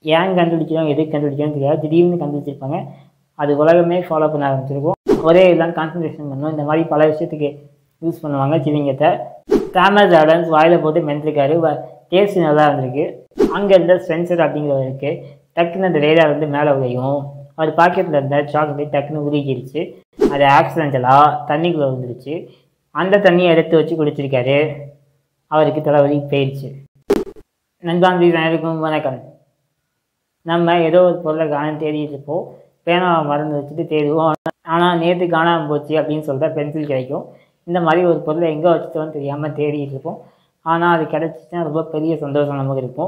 ஏன் கண்டுபிடிக்கிறோம் எதுக்கு கண்டுபிடிக்கிறோம் தெரியாது திடீர்னு கண்டுபிடிச்சிருப்பாங்க அது உலகமே ஃபாலோ பண்ண ஆரம்பிச்சிருக்கும் ஒரே இதெல்லாம் கான்சன்ட்ரேஷன் பண்ணும் இந்த மாதிரி பல விஷயத்துக்கு யூஸ் பண்ணுவாங்க சிவிங்கத்தை தாமஸ் ஆடன்ஸ் வாயில் போட்டு மென்றிருக்காரு டேஸ்ட் நல்லா இருந்திருக்கு அங்கே இருந்த ஸ்பென்சர் அப்படிங்கிறவருக்கு டக்குன்னு அந்த ரேடார் வந்து மேலே விளையும் அவர் பாக்கெட்டில் இருந்த சாக்லேட் டக்குன்னு உருகிருச்சு அது ஆக்சிடென்டலாக தண்ணிக்குள்ளே விழுந்துருச்சு அந்த தண்ணியை எடுத்து வச்சு குடிச்சிருக்காரு அவருக்கு தலைவலி போயிடுச்சு நண்பாந்தி அனைவருக்கும் வணக்கம் நம்ம ஏதோ ஒரு பொருளை காண தேடிட்டு இருப்போம் பேனாவை மறந்து வச்சுட்டு தேடுவோம் ஆனால் நேற்று காணாமல் போச்சு அப்படின்னு சொல்லிட்டா பென்சில் கிடைக்கும் இந்த மாதிரி ஒரு பொருளை எங்கே வச்சுட்டோன்னு தெரியாமல் தேடிட்டு இருப்போம் ஆனால் அது கிடச்சிச்சுன்னா ரொம்ப பெரிய சந்தோஷம் நமக்கு இருக்கும்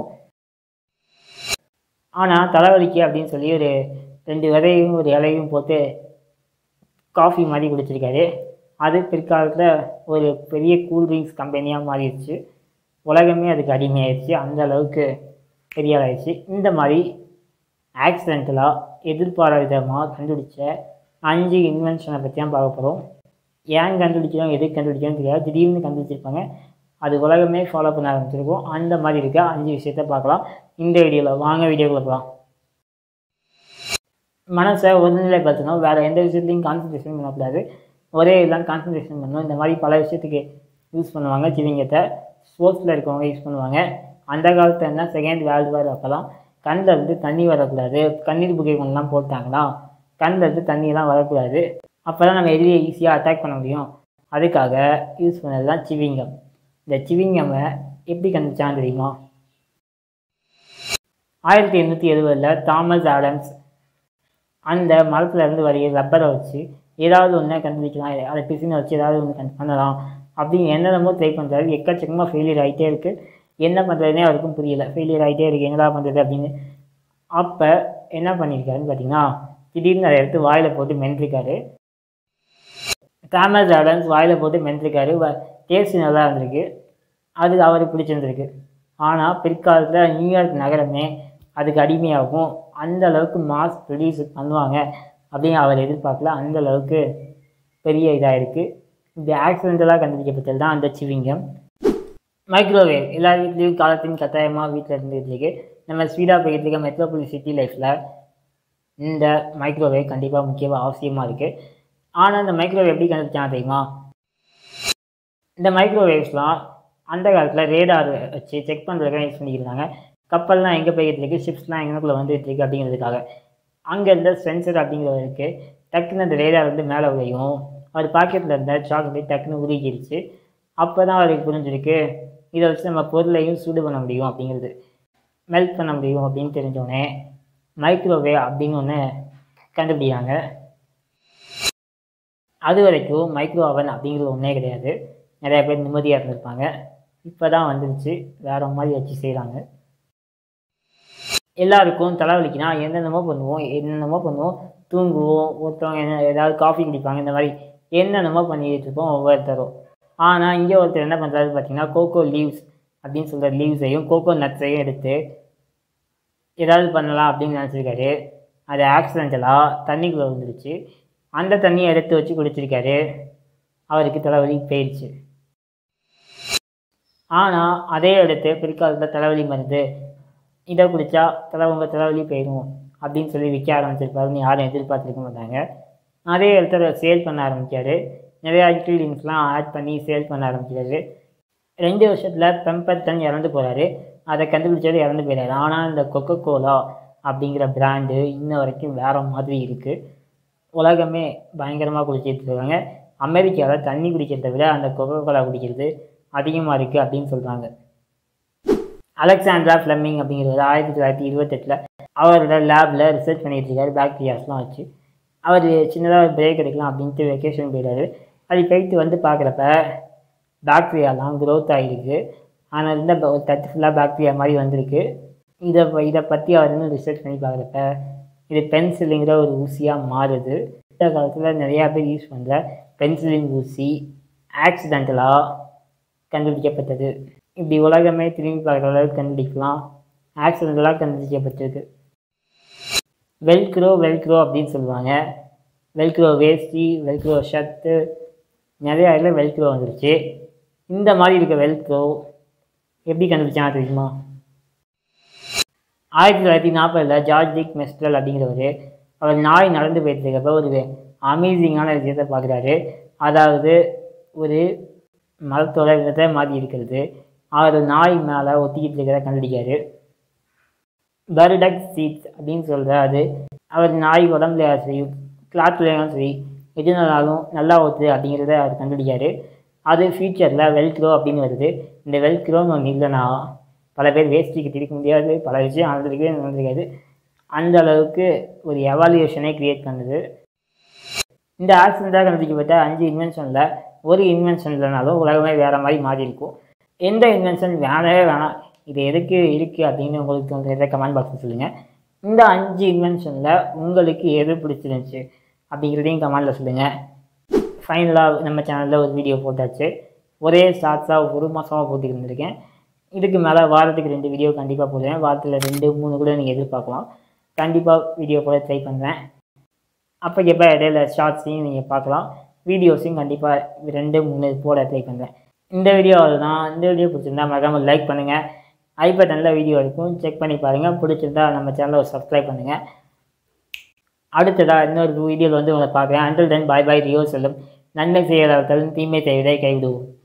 ஆனால் தலைவலிக்கு அப்படின்னு சொல்லி ஒரு ரெண்டு விதையும் ஒரு இலையும் போட்டு காஃபி மாதிரி குடிச்சிருக்காரு அது பிற்காலத்தில் ஒரு பெரிய கூல்ட்ரிங்க்ஸ் கம்பெனியாக மாறிடுச்சு உலகமே அதுக்கு அடிமையாயிடுச்சு அந்த அளவுக்கு பெரிய ஆயிடுச்சு இந்த மாதிரி ஆக்சிடென்டலாக எதிர்பாராத விதமாக கண்டுபிடிச்ச அஞ்சு இன்வென்ஷனை பற்றி தான் பார்க்க போகிறோம் ஏன் கண்டுபிடிக்கிறோம் எதுக்கு கண்டுபிடிக்கிறோம் தெரியாது திடீர்னு கண்டுபிடிச்சிருப்பாங்க அது உலகமே ஃபாலோ பண்ண ஆரம்பிச்சிருக்கும் அந்த மாதிரி இருக்க அஞ்சு விஷயத்த பார்க்கலாம் இந்த வீடியோவில் வாங்க வீடியோக்குள்ள போகலாம் மனசை ஒருநிலைப்படுத்தணும் வேறு எந்த விஷயத்துலையும் கான்சன்ட்ரேஷன் பண்ணக்கூடாது ஒரே இதெல்லாம் கான்சன்ட்ரேஷன் பண்ணணும் இந்த மாதிரி பல விஷயத்துக்கு யூஸ் பண்ணுவாங்க சிவிங்கத்தை ஸ்போர்ட்ஸில் இருக்கவங்க யூஸ் பண்ணுவாங்க அந்த காலத்தில் என்ன செகண்ட் வேர்ல்டு வார் அப்போலாம் கண்ணில் இருந்து தண்ணி வரக்கூடாது கண்ணீர் புகை கொண்டுலாம் போட்டாங்கன்னா கண்ணில் இருந்து தண்ணியெல்லாம் வரக்கூடாது அப்போ தான் நம்ம எதிரியை ஈஸியாக அட்டாக் பண்ண முடியும் அதுக்காக யூஸ் பண்ணது தான் சிவிங்கம் இந்த சிவிங்கம்மை எப்படி கண்டுபிடிச்சான்னு தெரியுமா ஆயிரத்தி எண்ணூற்றி எழுபதில் தாமஸ் ஆடம்ஸ் அந்த மரத்துல இருந்து வரைய ரப்பரை வச்சு ஏதாவது ஒன்றை கண்டுபிடிக்கலாம் அதை பிசினை வச்சு ஏதாவது ஒன்று கண்டு பண்ணலாம் அப்படின்னு என்னென்னமோ ட்ரை பண்ணுறாரு எக்கச்சக்கமாக ஃபெயிலியர் ஆகிட்டே இருக்குது என்ன பண்ணுறதுனே அவருக்கும் புரியல ஃபெயிலியர் ஆகிட்டே இருக்குது என்னடா பண்ணுறது அப்படின்னு அப்போ என்ன பண்ணியிருக்காருன்னு பார்த்தீங்கன்னா திடீர்னு அதை எடுத்து வாயில் போட்டு மென்றிருக்காரு தாமஸ் ஆடன்ஸ் வாயில் போட்டு மென்றிருக்காரு டேஸ்ட் நல்லா இருந்திருக்கு அது அவருக்கு பிடிச்சிருந்துருக்கு ஆனால் பிற்காலத்தில் நியூயார்க் நகரமே அதுக்கு அடிமையாகும் அந்த அளவுக்கு மாஸ் ப்ரொடியூஸ் பண்ணுவாங்க அப்படின்னு அவர் எதிர்பார்க்கல அந்த அளவுக்கு பெரிய இதாக இருக்குது இந்த ஆக்சிடென்டலாக கண்டுபிடிக்கப்பட்டது தான் அந்த சிவிங்கம் மைக்ரோவேவ் எல்லா வீட்லேயும் காலத்தின் கட்டாயமாக வீட்டில் இருந்துகிட்டு இருக்கு நம்ம ஸ்பீடாக போய்கிட்டு இருக்க மெட்ரோபாலிஸ் சிட்டி லைஃப்பில் இந்த மைக்ரோவேவ் கண்டிப்பாக முக்கியமாக அவசியமாக இருக்குது ஆனால் இந்த மைக்ரோவேவ் எப்படி கண்டுபிடிச்சாங்க தெரியுமா இந்த மைக்ரோவேவ்ஸ்லாம் அந்த காலத்தில் ரேடார் வச்சு செக் பண்ணுறதுக்காக யூஸ் பண்ணிக்கிறாங்க கப்பல்லாம் எங்கே போய்கிட்டு இருக்கு ஷிப்ஸ்லாம் எங்கேக்குள்ளே வந்துட்டு இருக்கு அப்படிங்கிறதுக்காக அங்கே இருந்த ஸ்பென்சர் அப்படிங்கிறவருக்கு டக்குன்னு அந்த ரேடார் வந்து மேலே விளையும் அவர் பாக்கெட்டில் இருந்த சாக்லேட் டக்குன்னு உருகிருச்சு அப்போ தான் அவருக்கு புரிஞ்சிருக்கு இதை வச்சு நம்ம பொருளையும் சூடு பண்ண முடியும் அப்படிங்கிறது மெல்ட் பண்ண முடியும் அப்படின்னு தெரிஞ்சோடனே மைக்ரோவேவ் அப்படின்னு ஒன்று கண்டுபிடிக்கிறாங்க அது வரைக்கும் மைக்ரோ அவன் அப்படிங்கிறது ஒன்றே கிடையாது நிறையா பேர் நிம்மதியாக இருந்திருப்பாங்க இப்போ தான் வந்துருச்சு வேறு மாதிரி வச்சு செய்கிறாங்க எல்லாருக்கும் தலைவலிக்குனா என்னென்னமோ பண்ணுவோம் என்னென்னமோ பண்ணுவோம் தூங்குவோம் ஒருத்தவங்க என்ன ஏதாவது காஃபி குடிப்பாங்க இந்த மாதிரி என்னென்னமோ பண்ணிட்டு இருப்போம் ஒவ்வொருத்தரும் ஆனால் இங்கே ஒருத்தர் என்ன பண்ணுறாரு பார்த்தீங்கன்னா கோகோ லீவ்ஸ் அப்படின்னு சொல்கிற லீவ்ஸையும் கோகோ நட்ஸையும் எடுத்து ஏதாவது பண்ணலாம் அப்படின்னு நினச்சிருக்காரு அது ஆக்சிடென்டலாக தண்ணிக்குள்ளே விழுந்துருச்சு அந்த தண்ணியை எடுத்து வச்சு குடிச்சிருக்காரு அவருக்கு தலைவலி போயிடுச்சு ஆனால் அதே எடுத்து பிற்காலத்தில் தலைவலி மருந்து இதை குடித்தா தலை உங்கள் தலைவலி போயிடும் அப்படின்னு சொல்லி விற்க ஆரம்பிச்சிருப்பாருன்னு யாரும் எதிர்பார்த்துருக்க மாட்டாங்க அதே இடத்துல சேல் பண்ண ஆரம்பித்தார் நிறையா இன்க்ரீடியன்ஸ்லாம் ஆட் பண்ணி சேல் பண்ண ஆரம்பிச்சாரு ரெண்டு வருஷத்தில் பெம்பர்டன் இறந்து போகிறாரு அதை கண்டுபிடிச்சது இறந்து போயிடாரு ஆனால் இந்த கொக்கோ கோலா அப்படிங்கிற பிராண்டு இன்ன வரைக்கும் வேறு மாதிரி இருக்குது உலகமே பயங்கரமாக குடிச்சிட்டு இருக்காங்க அமெரிக்காவில் தண்ணி குடிக்கிறத விட அந்த கொக்கோ கோலா குடிக்கிறது அதிகமாக இருக்குது அப்படின்னு சொல்கிறாங்க அலெக்சாண்ட்ரா ஃப்ளெமிங் அப்படிங்கிறது ஆயிரத்தி தொள்ளாயிரத்தி இருபத்தெட்டில் அவரோட லேபில் ரிசர்ச் பண்ணிகிட்டு இருக்காரு பாக்டீரியாஸ்லாம் வச்சு அவர் சின்னதாக ஒரு பிரேக் எடுக்கலாம் அப்படின்ட்டு வெக்கேஷன் போயிடாரு அது போயிட்டு வந்து பார்க்குறப்ப பாக்டீரியாலாம் க்ரோத் ஆகிருக்கு ஆனால் இருந்த ஒரு தட்டு ஃபுல்லாக பாக்டீரியா மாதிரி வந்திருக்கு இதை இதை பற்றி அவர் இன்னும் ரிசர்ச் பண்ணி பார்க்குறப்ப இது பென்சிலுங்கிற ஒரு ஊசியாக மாறுது இந்த காலத்தில் நிறையா பேர் யூஸ் பண்ணுற பென்சிலின் ஊசி ஆக்சிடென்டலாக கண்டுபிடிக்கப்பட்டது இப்படி உலகமே திரும்பி பார்க்குற அளவுக்கு கண்டுபிடிக்கலாம் ஆக்சிடென்டலாக கண்டுபிடிக்கப்பட்டிருக்கு வெல்க்ரோ வெல்க்ரோ அப்படின்னு சொல்லுவாங்க வெல்க்ரோ வேஷ்டி வெல்க்ரோ ஷர்ட்டு நிறையா இதில் வெல்க்ரோ வந்துருச்சு இந்த மாதிரி இருக்க வெல்க்ரோ எப்படி கண்டுபிடிச்சாங்க தெரியுமா ஆயிரத்தி தொள்ளாயிரத்தி நாற்பதில் ஜார்ஜ் டிக் மெஸ்ட்ரல் அப்படிங்கிறவர் அவர் நாய் நடந்து போயிட்டு இருக்கப்ப ஒரு அமேசிங்கான விஷயத்தை பார்க்குறாரு அதாவது ஒரு மரத்தோட விதத்தை மாற்றி இருக்கிறது அவர் நாய் மேலே ஒத்திக்கிட்டு இருக்கிறத கண்டுபிடிக்காரு பர்டக் சீட்ஸ் அப்படின்னு சொல்கிற அது அவர் நாய் உடம்புல சரி கிளாத்லேயும் சரி எதுனாலும் நல்லா ஒத்துது அப்படிங்கிறத அவர் கண்டுபிடிக்காரு அது ஃபியூச்சரில் வெல்க்ரோ அப்படின்னு வருது இந்த வெல்க்ரோன்னு ஒன்று இல்லைன்னா பல பேர் வேஸ்டிக்கு திரிக்க முடியாது பல விஷயம் நடந்திருக்கவே நடந்திருக்காது அந்த அளவுக்கு ஒரு எவாலுவேஷனே க்ரியேட் பண்ணுது இந்த ஆக்சிடெண்ட்டாக கண்டுபிடிக்கப்பட்ட அஞ்சு இன்வென்ஷனில் ஒரு இன்வென்ஷன் இல்லைனாலும் உலகமே வேறு மாதிரி மாறி இருக்கும் எந்த இன்வென்ஷன் வேணவே வேணாம் இது எதுக்கு இருக்குது அப்படின்னு உங்களுக்கு தோன்றதை கமெண்ட் பாக்ஸில் சொல்லுங்கள் இந்த அஞ்சு இன்வென்ஷனில் உங்களுக்கு எது பிடிச்சிருந்துச்சு அப்படிங்கிறதையும் கமெண்டில் சொல்லுங்கள் ஃபைனலாக நம்ம சேனலில் ஒரு வீடியோ போட்டாச்சு ஒரே ஷார்ட்ஸாக ஒரு மாதமாக போட்டு இருந்திருக்கேன் இதுக்கு மேலே வாரத்துக்கு ரெண்டு வீடியோ கண்டிப்பாக போடுவேன் வாரத்தில் ரெண்டு மூணு கூட நீங்கள் எதிர்பார்க்கலாம் கண்டிப்பாக வீடியோ போட ட்ரை பண்ணுறேன் அப்போ எப்போ இடையில ஷார்ட்ஸையும் நீங்கள் பார்க்கலாம் வீடியோஸையும் கண்டிப்பாக ரெண்டு மூணு போட ட்ரை பண்ணுறேன் இந்த வீடியோ தான் இந்த வீடியோ பிடிச்சிருந்தா மறக்காமல் லைக் பண்ணுங்கள் ஐபேட் நல்ல வீடியோ இருக்கும் செக் பண்ணி பாருங்கள் பிடிச்சிருந்தா நம்ம சேனலை சப்ஸ்கிரைப் பண்ணுங்கள் அடுத்ததாக இன்னொரு வீடியோவில் வந்து உங்களை பார்க்குறேன் அண்டில் தென் பாய் பாய் ரியோ செல்லும் நன்மை செய்கிறவர்கள் தீமை செய்வதை கைவிடுவோம்